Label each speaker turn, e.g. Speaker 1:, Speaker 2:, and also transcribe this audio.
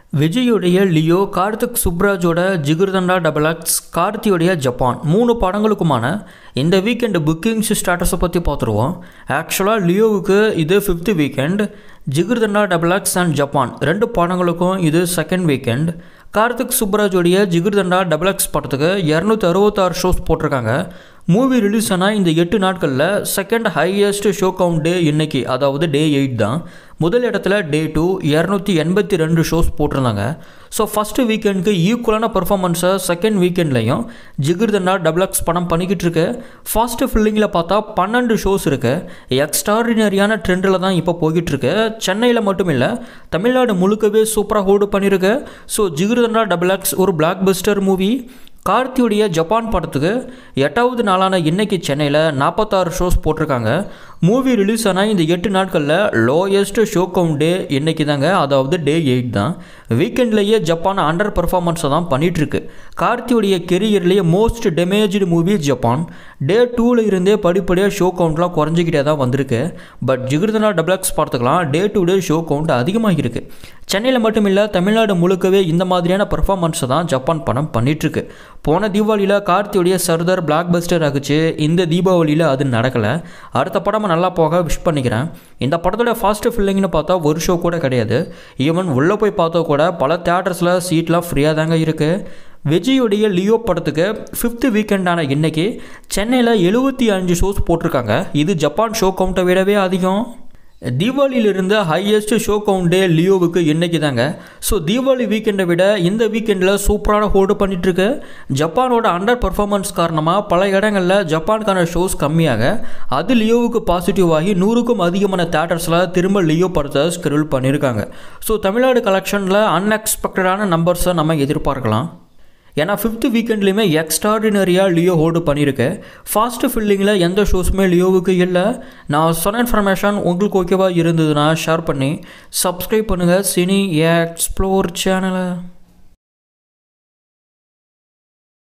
Speaker 1: விஜயுடைய லியோ கார்த்திக் சுப்ராஜோட Jigarthanda double X கார்த்தியோடைய ஜப்பான் மூணு படங்களுக்குமான இந்த வீக்கெண்டு புக்கிங்ஸ் ஸ்டேட்டஸை பற்றி பார்த்துருவோம் ஆக்சுவலாக லியோவுக்கு இது fifth weekend Jigarthanda double X and Japan ரெண்டு படங்களுக்கும் இது செகண்ட் வீக்கெண்ட் கார்த்திக் சுப்ராஜோடைய ஜிகிர்தண்டா டபுள் எக்ஸ் படத்துக்கு இரநூத்தி அறுபத்தாறு ஷோஸ் போட்டிருக்காங்க மூவி ரிலீஸ் ஆனால் இந்த எட்டு நாட்களில் second highest show count day இன்னைக்கு அதாவது டே எயிட் தான் முதல் இடத்துல டே டூ இரநூத்தி எண்பத்தி ரெண்டு ஷோஸ் போட்டிருந்தாங்க ஸோ ஃபஸ்ட்டு வீக்கெண்டுக்கு ஈக்குவலான பர்ஃபார்மன்ஸை செகண்ட் வீக்கெண்ட்லையும் ஜிகிர்தண்டா டபுள் எக்ஸ் படம் பண்ணிக்கிட்டு இருக்கு ஃபாஸ்ட்டு ஃபில்லிங்கில் பார்த்தா பன்னெண்டு ஷோஸ் இருக்கு எக்ஸ்ட்ராடினரியான ட்ரெண்டில் தான் இப்போ போய்கிட்டு இருக்கு சென்னையில் மட்டும் இல்லை தமிழ்நாடு முழுக்கவே சூப்பராக ஹோல்டு பண்ணியிருக்கு ஸோ ஜிகிர்தண்டா டபுள் எக்ஸ் ஒரு பிளாக் பஸ்டர் மூவி கார்த்தியுடைய ஜப்பான் படத்துக்கு எட்டாவது நாளான இன்னைக்கு சென்னையில் நாற்பத்தாறு ஷோஸ் போட்டிருக்காங்க மூவி ரிலீஸ் ஆனால் இந்த எட்டு நாட்களில் லோயஸ்ட் ஷோ கவுண்ட் டே இன்னைக்கு தாங்க அதாவது டே எயிட் தான் வீக்கெண்ட்லேயே ஜப்பான் அண்டர் பர்ஃபார்மன்ஸை தான் பண்ணிகிட்ருக்கு கார்த்தியுடைய கெரியர்லேயே most damaged movie Japan day டூவில் இருந்தே படிப்படியாக ஷோ கவுண்ட்லாம் குறைஞ்சிக்கிட்டே தான் வந்திருக்கு பட் ஜிகிர்தனா டபுள் எக்ஸ் படத்துக்கெலாம் day to day show count அதிகமாக இருக்குது சென்னையில் மட்டும் இல்லை தமிழ்நாடு முழுக்கவே இந்த மாதிரியான பர்ஃபார்மன்ஸை தான் ஜப்பான் படம் பண்ணிகிட்ருக்கு போன தீபாவளியில் கார்த்தியுடைய சர்தார் பிளாக் பஸ்டர் ஆகுச்சு இந்த தீபாவளியில் அது நடக்கலை அடுத்த படம் நல்லா போக விஷ் பண்ணிக்கிறேன் இந்த படத்தோட ஃபாஸ்ட் ஃபில்லிங்னு பார்த்தா ஒரு ஷோ கூட கிடையாது ஈவன் உள்ளே போய் பார்த்தா கூட பல தேட்டர்ஸில் சீட்லாம் ஃப்ரீயாக தாங்க இருக்குது விஜயுடைய லியோ படத்துக்கு ஃபிஃப்த்து வீக்கெண்டான இன்னைக்கு சென்னையில் எழுபத்தி அஞ்சு ஷோஸ் போட்டிருக்காங்க இது ஜப்பான் ஷோ கவுண்ட்டை விடவே அதிகம் தீபாவளியிலிருந்து ஹையஸ்ட் ஷோ கவுண்டே லியோவுக்கு இன்னைக்கு தாங்க ஸோ தீபாவளி வீக்கெண்டை விட இந்த வீக்கெண்டில் சூப்பரான ஹோல்டு பண்ணிகிட்ருக்கு ஜப்பானோட அண்டர் பர்ஃபார்மன்ஸ் காரணமாக பல இடங்களில் ஜப்பானுக்கான ஷோஸ் கம்மியாக அது லியோவுக்கு பாசிட்டிவ் ஆகி நூறுக்கும் அதிகமான தேட்டர்ஸில் திரும்ப லியோ படத்தை ஸ்கெடியூல் பண்ணியிருக்காங்க ஸோ தமிழ்நாடு கலெக்ஷனில் அன்எக்ஸ்பெக்டடான நம்பர்ஸை நம்ம எதிர்பார்க்கலாம் ஏன்னா ஃபிஃப்த்து வீக்கெண்ட்லேயுமே எக்ஸ்ட்ராடினரியாக லியோ ஹோல்டு பண்ணியிருக்கேன் ஃபாஸ்ட்டு ஃபில்லிங்கில் எந்த ஷோஸுமே லியோவுக்கு இல்லை நான் சொன்ன இன்ஃபர்மேஷன் உங்களுக்கு ஓகேவா இருந்ததுன்னா ஷேர் பண்ணி சப்ஸ்கிரைப் பண்ணுங்கள் சினி எக்ஸ்ப்ளோர் சேனலை